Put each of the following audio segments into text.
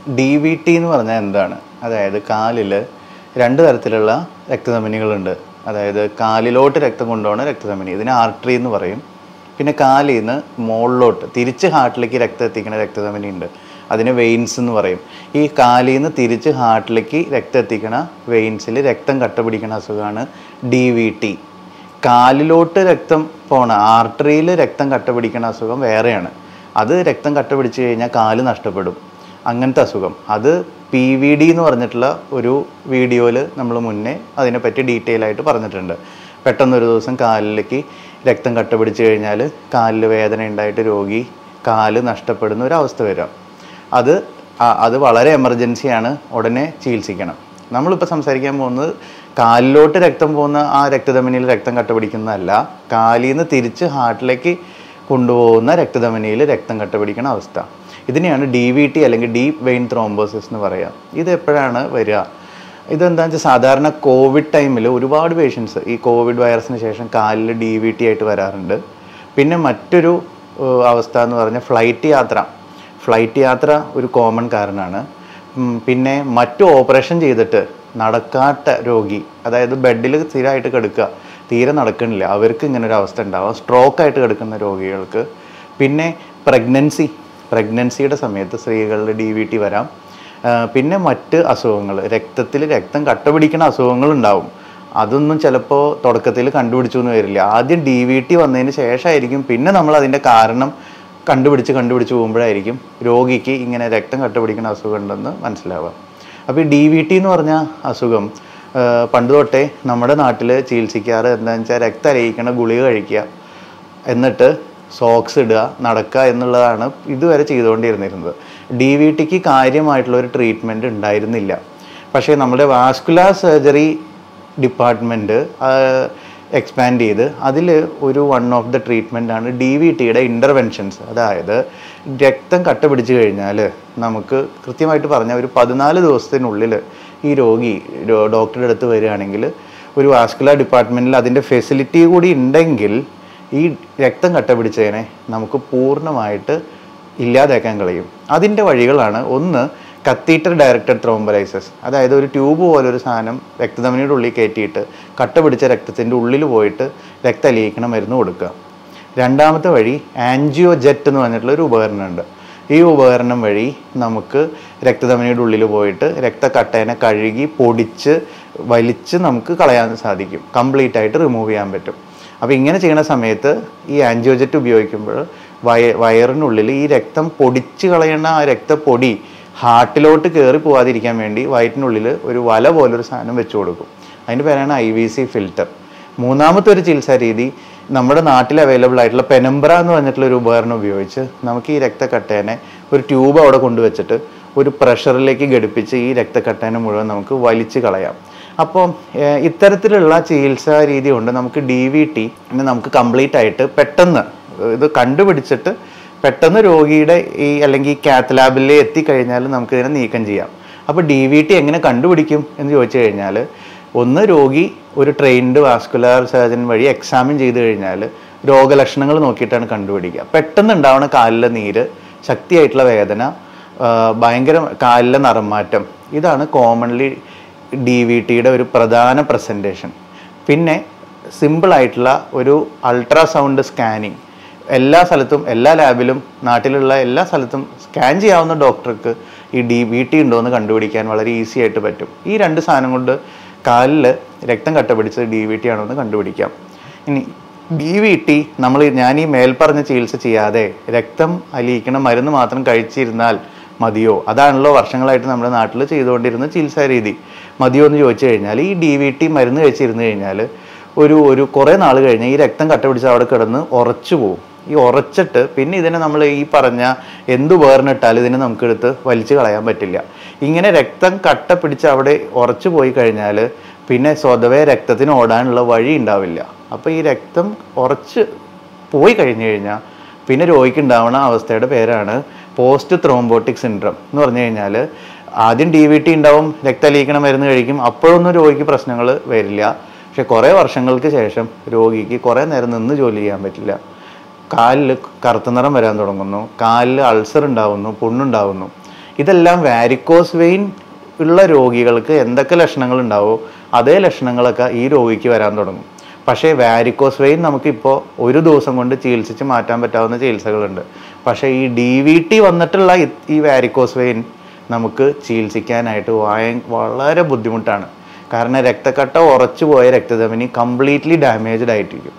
D V T എന്ന് പറഞ്ഞാൽ എന്താണ് അതായത് കാലിൽ രണ്ട് തരത്തിലുള്ള രക്തധമനികളുണ്ട് അതായത് കാലിലോട്ട് രക്തം കൊണ്ടുപോകുന്ന രക്തധമനി ഇതിന് ആർട്ടറി എന്ന് പറയും പിന്നെ കാലിൽ നിന്ന് മുകളിലോട്ട് തിരിച്ച് ഹാർട്ടിലേക്ക് രക്തം എത്തിക്കുന്ന രക്തധമനി ഉണ്ട് അതിന് വെയിൻസ് എന്ന് പറയും ഈ കാലിൽ നിന്ന് തിരിച്ച് ഹാർട്ടിലേക്ക് രക്തം എത്തിക്കണ വെയിൻസിൽ രക്തം കട്ട പിടിക്കുന്ന അസുഖമാണ് ഡി വി ടി കാലിലോട്ട് രക്തം പോണ ആർട്ടറിയിൽ രക്തം കട്ട പിടിക്കുന്ന അസുഖം വേറെയാണ് അത് രക്തം കട്ട പിടിച്ച് കഴിഞ്ഞാൽ കാല് നഷ്ടപ്പെടും അങ്ങനത്തെ അസുഖം അത് പി വി ഡി എന്ന് പറഞ്ഞിട്ടുള്ള ഒരു വീഡിയോയിൽ നമ്മൾ മുന്നേ അതിനെപ്പറ്റി ഡീറ്റെയിൽ ആയിട്ട് പറഞ്ഞിട്ടുണ്ട് പെട്ടെന്നൊരു ദിവസം കാലിലേക്ക് രക്തം കട്ട പിടിച്ച് കഴിഞ്ഞാൽ കാലിൽ വേദന ഉണ്ടായിട്ട് രോഗി കാല് നഷ്ടപ്പെടുന്ന ഒരു അവസ്ഥ വരാം അത് ആ- അത് വളരെ എമർജൻസിയാണ് ഉടനെ ചികിത്സിക്കണം നമ്മളിപ്പോൾ സംസാരിക്കാൻ പോകുന്നത് കാലിലോട്ട് രക്തം പോകുന്ന ആ രക്തധമനിയിൽ രക്തം കട്ട പിടിക്കുന്നതല്ല കാലിൽ നിന്ന് തിരിച്ച് ഹാർട്ടിലേക്ക് കൊണ്ടുപോകുന്ന രക്തധമനിയിൽ രക്തം കട്ട പിടിക്കുന്ന അവസ്ഥ ഇതിനെയാണ് ഡി വി ടി അല്ലെങ്കിൽ ഡീപ്പ് വെയിൻ ത്രോംബോസിസ് എന്ന് പറയുക ഇത് എപ്പോഴാണ് വരിക ഇതെന്താണെന്ന് വെച്ചാൽ സാധാരണ കോവിഡ് ടൈമിൽ ഒരുപാട് പേഷ്യൻസ് ഈ കോവിഡ് വൈറസിന് ശേഷം കാലിൽ ഡി വി ടി ആയിട്ട് വരാറുണ്ട് പിന്നെ മറ്റൊരു ഏഹ്, അവസ്ഥ എന്ന് പറഞ്ഞാൽ ഫ്ലൈറ്റ് യാത്ര ഫ്ലൈറ്റ് യാത്ര ഒരു കോമൺ കാരണമാണ് ഉം, പിന്നെ മറ്റു ഓപ്പറേഷൻ ചെയ്തിട്ട് നടക്കാത്ത രോഗി അതായത് ബെഡിൽ സ്ഥിരമായിട്ട് കിടക്കുക തീരെ നടക്കണില്ല അവർക്ക് ഇങ്ങനെ ഒരു അവസ്ഥ ഉണ്ടാവും സ്ട്രോക്ക് ആയിട്ട് കിടക്കുന്ന രോഗികൾക്ക് പിന്നെ പ്രഗ്നൻസി പ്രഗ്നൻസിയുടെ സമയത്ത് സ്ത്രീകളിൽ ഡി വി ടി വരാം ആ, പിന്നെ മറ്റ് അസുഖങ്ങൾ രക്തത്തിൽ രക്തം കട്ട പിടിക്കുന്ന അസുഖങ്ങൾ ഉണ്ടാവും അതൊന്നും ചിലപ്പോൾ തുടക്കത്തിൽ കണ്ടുപിടിച്ചു എന്ന് വരില്ല ആദ്യം ഡി വി ടി വന്നതിന് ശേഷമായിരിക്കും പിന്നെ നമ്മൾ അതിൻ്റെ കാരണം കണ്ടുപിടിച്ച് കണ്ടുപിടിച്ച് പോകുമ്പോഴായിരിക്കും രോഗിക്ക് ഇങ്ങനെ രക്തം കട്ട പിടിക്കുന്ന അസുഖം ഉണ്ടെന്ന് മനസ്സിലാവുക അപ്പോൾ ഈ ഡി വി ടി എന്ന് പറഞ്ഞ അസുഖം ആ, പണ്ട് തൊട്ടേ നമ്മുടെ നാട്ടിൽ ചികിത്സിക്കാറ് എന്താണെന്ന് വെച്ചാൽ രക്തം അരയിക്കണ ഗുളിക കഴിക്കുക എന്നിട്ട് സോക്സ് ഇടുക നടക്കുക എന്നുള്ളതാണ് ഇതുവരെ ചെയ്തുകൊണ്ടിരുന്നിരുന്നത് ഡി വി ടിക്ക് കാര്യമായിട്ടുള്ള ഒരു ട്രീറ്റ്മെൻറ്റ് ഉണ്ടായിരുന്നില്ല പക്ഷേ നമ്മുടെ വാസ്കുലാർ സർജറി ഡിപ്പാർട്ട്മെൻറ്റ് എക്സ്പാൻഡ് ചെയ്ത് അതിൽ ഒരു വൺ ഓഫ് ദ ട്രീറ്റ്മെൻ്റ് ആണ് ഡി വി ടിയുടെ ഇൻ്റർവെൻഷൻസ് അതായത് രക്തം കട്ട പിടിച്ചു കഴിഞ്ഞാൽ നമുക്ക് കൃത്യമായിട്ട് പറഞ്ഞാൽ ഒരു പതിനാല് ദിവസത്തിനുള്ളിൽ ഈ രോഗി രോ- ഡോക്ടറുടെ അടുത്ത് വരികയാണെങ്കിൽ ഒരു വാസ്കുലാർ ഡിപ്പാർട്ട്മെൻറ്റിൽ അതിൻ്റെ ഫെസിലിറ്റി കൂടി ഉണ്ടെങ്കിൽ ഈ രക്തം കട്ട പിടിച്ചതിനെ നമുക്ക് പൂർണ്ണമായിട്ട് ഇല്ലാതാക്കാൻ കഴിയും അതിൻ്റെ വഴികളാണ് ഒന്ന് കത്തീറ്റർ ഡയറക്റ്റഡ് ത്രോംബലൈസസ് അതായത് ഒരു ട്യൂബ് പോലെ ഒരു സാധനം രക്തധമനിയുടെ ഉള്ളിൽ കയറ്റിയിട്ട് കട്ട പിടിച്ച രക്തത്തിൻ്റെ ഉള്ളിൽ പോയിട്ട് രക്തം അലിയിക്കണ മരുന്ന് കൊടുക്കുക രണ്ടാമത്തെ വഴി ആൻജിയോ ജെറ്റ് എന്ന് പറഞ്ഞിട്ടുള്ള ഒരു ഉപകരണമുണ്ട് ഈ ഉപകരണം വഴി നമുക്ക് രക്തധമനിയുടെ ഉള്ളിൽ പോയിട്ട് രക്തക്കട്ടേനെ കഴുകി പൊടിച്ച് വലിച്ച് നമുക്ക് കളയാൻ സാധിക്കും കംപ്ലീറ്റ് ആയിട്ട് റിമൂവ് ചെയ്യാൻ പറ്റും അപ്പോൾ ഇങ്ങനെ ചെയ്യുന്ന സമയത്ത് ഈ ആൻജിയോജെറ്റ് ഉപയോഗിക്കുമ്പോൾ വയ വയറിനുള്ളിൽ ഈ രക്തം പൊടിച്ച് കളയുന്ന ആ രക്തപ്പൊടി ഹാർട്ടിലോട്ട് കയറി പോവാതിരിക്കാൻ വേണ്ടി വയറ്റിനുള്ളിൽ ഒരു വല പോലൊരു സാധനം വെച്ച് കൊടുക്കും അതിൻ്റെ പേരാണ് ഐ വി സി ഫിൽറ്റർ മൂന്നാമത്തെ ഒരു ചികിത്സാ രീതി നമ്മുടെ നാട്ടിൽ അവൈലബിൾ ആയിട്ടുള്ള പെനംബ്ര എന്ന് പറഞ്ഞിട്ടുള്ള ഒരു ഉപകരണം ഉപയോഗിച്ച് നമുക്ക് ഈ രക്തക്കട്ടേനെ ഒരു ട്യൂബ് അവിടെ കൊണ്ടുവച്ചിട്ട് ഒരു പ്രഷറിലേക്ക് ഘടിപ്പിച്ച് ഈ രക്തക്കട്ടേനെ മുഴുവൻ നമുക്ക് വലിച്ചു കളയാം അപ്പോൾ ഏഹ്, ഇത്തരത്തിലുള്ള ചികിത്സാ രീതി കൊണ്ട് നമുക്ക് ഡി വി ടി നമുക്ക് കംപ്ലീറ്റ് ആയിട്ട് പെട്ടെന്ന് ഇത് കണ്ടുപിടിച്ചിട്ട് പെട്ടെന്ന് രോഗിയുടെ ഈ അല്ലെങ്കിൽ കാത്ത് ലാബിൽ എത്തിക്കഴിഞ്ഞാൽ നമുക്ക് ഇതിനെ നീക്കം ചെയ്യാം അപ്പോൾ ഡി വി ടി എങ്ങനെ കണ്ടുപിടിക്കും എന്ന് ചോദിച്ചു കഴിഞ്ഞാൽ ഒന്ന് രോഗി ഒരു ട്രെയിൻഡ് വാസ്കുലാർ സർജൻ വഴി എക്സാമിൻ ചെയ്ത് കഴിഞ്ഞാൽ രോഗലക്ഷണങ്ങൾ നോക്കിയിട്ടാണ് കണ്ടുപിടിക്കുക പെട്ടെന്ന് ഉണ്ടാവുന്ന കാലിലെ നീര് ശക്തിയായിട്ടുള്ള വേദന ആ, ഭയങ്കര കാലിലെ നിറം മാറ്റം ഇതാണ് കോമൺലി ഡി വി ടിയുടെ ഒരു പ്രധാന പ്രസൻറ്റേഷൻ പിന്നെ സിമ്പിൾ ആയിട്ടുള്ള ഒരു അൾട്രാസൗണ്ട് സ്കാനിങ് എല്ലാ സ്ഥലത്തും എല്ലാ ലാബിലും നാട്ടിലുള്ള എല്ലാ സ്ഥലത്തും സ്കാൻ ചെയ്യാവുന്ന ഡോക്ടർക്ക് ഈ ഡി വി ടി ഉണ്ടോ എന്ന് കണ്ടുപിടിക്കാൻ വളരെ ഈസി ആയിട്ട് പറ്റും ഈ രണ്ട് സാധനം കൊണ്ട് കാലിൽ രക്തം കട്ട പിടിച്ചത് ഡി വി ടി ആണോ എന്ന് കണ്ടുപിടിക്കാം ഇനി ഡി വി ടി നമ്മൾ ഞാൻ ഈ മേൽപ്പറഞ്ഞ ചികിത്സ ചെയ്യാതെ രക്തം അലിയിക്കണ മരുന്ന് മാത്രം കഴിച്ചിരുന്നാൽ മതിയോ അതാണല്ലോ വർഷങ്ങളായിട്ട് നമ്മുടെ നാട്ടിൽ ചെയ്തുകൊണ്ടിരുന്ന ചികിത്സാ രീതി മതിയോ എന്ന് ചോദിച്ചു കഴിഞ്ഞാൽ ഈ ഡി വി ടി മരുന്ന് കഴിച്ചിരുന്നു കഴിഞ്ഞാൽ ഒരു ഒരു കുറേ നാൾ കഴിഞ്ഞ് ഈ രക്തം കട്ട പിടിച്ച് അവിടെ കിടന്ന് ഉറച്ചു പോകും ഈ ഉറച്ചിട്ട് പിന്നെ ഇതിനെ നമ്മൾ ഈ പറഞ്ഞ എന്ത് വേർന്നിട്ടാലും ഇതിനെ നമുക്ക് എടുത്ത് വലിച്ചു കളയാൻ പറ്റില്ല ഇങ്ങനെ രക്തം കട്ട പിടിച്ച് അവിടെ ഉറച്ചു പോയി കഴിഞ്ഞാൽ പിന്നെ സ്വതവേ രക്തത്തിന് ഓടാനുള്ള വഴി ഉണ്ടാവില്ല അപ്പോൾ ഈ രക്തം ഉറച്ച് പോയി കഴിഞ്ഞു കഴിഞ്ഞാൽ പിന്നെ രോഗിക്ക് ഉണ്ടാവുന്ന അവസ്ഥയുടെ പേരാണ് പോസ്റ്റ് ത്രോംബോട്ടിക് സിൻഡ്രം എന്ന് പറഞ്ഞു കഴിഞ്ഞാൽ ആദ്യം ഡി വി ടി ഉണ്ടാവും രക്തലീക്കണ മരുന്ന് കഴിക്കും അപ്പോഴൊന്നും രോഗിക്ക് പ്രശ്നങ്ങൾ വരില്ല പക്ഷെ കുറേ വർഷങ്ങൾക്ക് ശേഷം രോഗിക്ക് കുറേ നേരം നിന്ന് ജോലി ചെയ്യാൻ പറ്റില്ല കാലിൽ കറുത്ത നിറം വരാൻ തുടങ്ങുന്നു കാലിൽ അൾസർ ഉണ്ടാവുന്നു പുണ്ണുണ്ടാവുന്നു ഇതെല്ലാം വാരിക്കോസ് വെയിൻ ഉള്ള രോഗികൾക്ക് എന്തൊക്കെ ലക്ഷണങ്ങൾ ഉണ്ടാവോ അതേ ലക്ഷണങ്ങളൊക്കെ ഈ രോഗിക്ക് വരാൻ തുടങ്ങും പക്ഷേ വാരിക്കോസ് വെയിൻ നമുക്കിപ്പോൾ ഒരു ദിവസം കൊണ്ട് ചികിത്സിച്ച് മാറ്റാൻ പറ്റാവുന്ന ചികിത്സകളുണ്ട് പക്ഷേ ഈ ഡി വി ടി വന്നിട്ടുള്ള ഈ- ഈ വാരിക്കോസ് വെയിൻ നമുക്ക് ചികിത്സിക്കാനായിട്ട് വായ വളരെ ബുദ്ധിമുട്ടാണ് കാരണം രക്തക്കട്ട ഉറച്ചു പോയ രക്തധമനി കംപ്ലീറ്റ്ലി ഡാമേജ്ഡ് ആയിട്ടിരിക്കും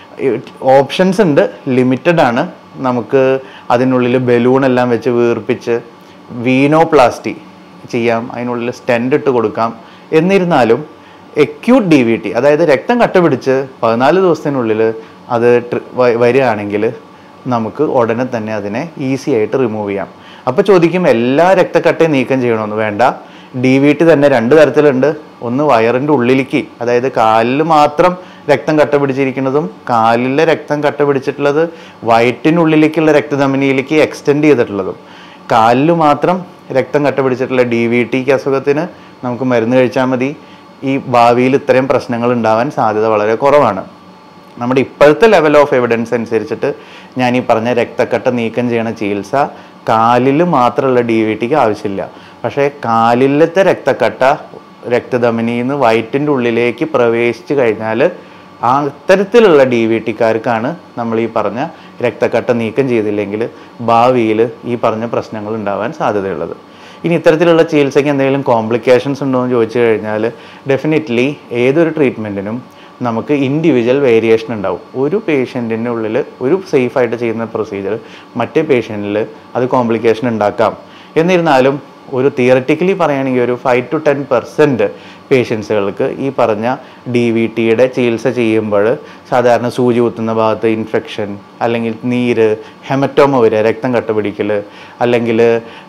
ഓപ്ഷൻസ് ഉണ്ട് ലിമിറ്റഡ് ആണ് നമുക്ക് അതിനുള്ളിൽ ബലൂൺ എല്ലാം വെച്ച് വീർപ്പിച്ച് വീനോപ്ലാസ്റ്റി ചെയ്യാം അതിനുള്ളിൽ സ്റ്റെൻഡ് ഇട്ട് കൊടുക്കാം എന്നിരുന്നാലും എക്യൂട്ട് ഡി വി ടി അതായത് രക്തം കട്ട പിടിച്ച് പതിനാല് ദിവസത്തിനുള്ളിൽ അത് ട്രി- വ- വരികയാണെങ്കിൽ നമുക്ക് ഉടനെ തന്നെ അതിനെ ഈസി ആയിട്ട് റിമൂവ് ചെയ്യാം അപ്പോൾ ചോദിക്കും എല്ലാ രക്തക്കട്ടയും നീക്കം ചെയ്യണമെന്ന് വേണ്ട ഡി വി ടി തന്നെ രണ്ട് തരത്തിലുണ്ട് ഒന്ന് വയറിൻ്റെ ഉള്ളിലേക്ക് അതായത് കാലിൽ മാത്രം രക്തം കട്ട പിടിച്ചിരിക്കുന്നതും കാലിലെ രക്തം കട്ട പിടിച്ചിട്ടുള്ളത് വയറ്റിനുള്ളിലേക്കുള്ള രക്തധമനിയിലേക്ക് എക്സ്റ്റെൻഡ് ചെയ്തിട്ടുള്ളതും കാലിൽ മാത്രം രക്തം കട്ട പിടിച്ചിട്ടുള്ള ഡി വി ടിക്ക് അസുഖത്തിന് നമുക്ക് മരുന്ന് കഴിച്ചാൽ മതി ഈ ഭാവിയിൽ ഇത്രയും പ്രശ്നങ്ങൾ ഉണ്ടാവാൻ സാധ്യത വളരെ കുറവാണ് നമ്മുടെ ഇപ്പോഴത്തെ ലെവൽ ഓഫ് എവിഡൻസ് അനുസരിച്ചിട്ട് ഞാൻ ഈ പറഞ്ഞ രക്തക്കട്ട നീക്കം ചെയ്യണ ചികിത്സ കാലിൽ മാത്രമുള്ള ഡി വി ടിക്ക് ആവശ്യമില്ല പക്ഷേ കാലിലത്തെ രക്തക്കട്ട രക്തധമനിയിൽ നിന്ന് വയറ്റിൻ്റെ ഉള്ളിലേക്ക് പ്രവേശിച്ചു കഴിഞ്ഞാൽ ആ അത്തരത്തിലുള്ള ഡി വി ടിക്കാർക്കാണ് നമ്മൾ ഈ പറഞ്ഞ രക്തക്കട്ട നീക്കം ചെയ്തില്ലെങ്കിൽ ഭാവിയിൽ ഈ പറഞ്ഞ പ്രശ്നങ്ങൾ ഉണ്ടാവാൻ സാധ്യതയുള്ളത് ഇനി ഇത്തരത്തിലുള്ള ചികിത്സയ്ക്ക് എന്തെങ്കിലും കോംപ്ലിക്കേഷൻസ് ഉണ്ടോ എന്ന് ചോദിച്ചു കഴിഞ്ഞാൽ ഡെഫിനറ്റ്ലി ഏതൊരു ട്രീറ്റ്മെൻറ്റിനും നമുക്ക് ഇൻഡിവിജ്വൽ വേരിയേഷൻ ഉണ്ടാവും ഒരു പേഷ്യൻറ്റിൻ്റെ ഉള്ളിൽ ഒരു സേഫായിട്ട് ചെയ്യുന്ന പ്രൊസീജിയർ മറ്റേ പേഷ്യൻറ്റിൽ അത് കോംപ്ലിക്കേഷൻ ഉണ്ടാക്കാം എന്നിരുന്നാലും ഒരു തിയററ്റിക്കലി പറയുകയാണെങ്കിൽ ഒരു ഫൈവ് ടു ടെൻ പെർസെൻറ്റ് പേഷ്യൻസുകൾക്ക് ഈ പറഞ്ഞ ഡി വി ടിയുടെ ചികിത്സ ചെയ്യുമ്പോൾ സാധാരണ സൂചി കുത്തുന്ന ഭാഗത്ത് ഇൻഫെക്ഷൻ അല്ലെങ്കിൽ നീര് ഹെമറ്റോമ വരിക രക്തം കട്ടപിടിക്കൽ അല്ലെങ്കിൽ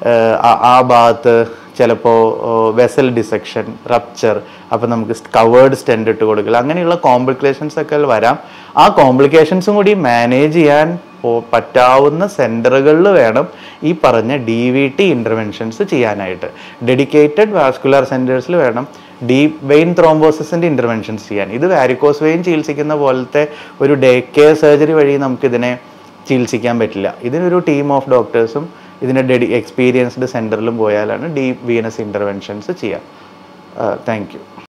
ആ ഭാഗത്ത് ചിലപ്പോൾ വെസൽ ഡിസെക്ഷൻ റപ്ചർ അപ്പോൾ നമുക്ക് കവേർഡ് സ്റ്റെൻഡ് ഇട്ട് കൊടുക്കൽ അങ്ങനെയുള്ള കോംപ്ലിക്കേഷൻസ് ഒക്കെ വരാം ആ കോംപ്ലിക്കേഷൻസും കൂടി മാനേജ് ചെയ്യാൻ പോ- പറ്റാവുന്ന സെൻറ്ററുകളിൽ വേണം ഈ പറഞ്ഞ ഡി വി ടി ഇൻ്റർവെൻഷൻസ് ചെയ്യാനായിട്ട് ഡെഡിക്കേറ്റഡ് വാസ്കുലർ സെൻറ്റേഴ്സിൽ വേണം ഡീപ് വെയിൻ ത്രോംബോസിസിൻ്റെ ഇൻ്റർവെൻഷൻസ് ചെയ്യാൻ ഇത് വാരിക്കോസ് വെയിൻ ചികിത്സിക്കുന്ന പോലത്തെ ഒരു ഡേ കെയർ സർജറി വഴി നമുക്കിതിനെ ചികിത്സിക്കാൻ പറ്റില്ല ഇതിനൊരു ടീം ഓഫ് ഡോക്ടേഴ്സും ഇതിൻ്റെ ഡെഡി എക്സ്പീരിയൻസ്ഡ് സെൻറ്ററിലും പോയാലാണ് ഡീപ് വീനസ് ഇൻ്റർവെൻഷൻസ് ചെയ്യുക താങ്ക് യു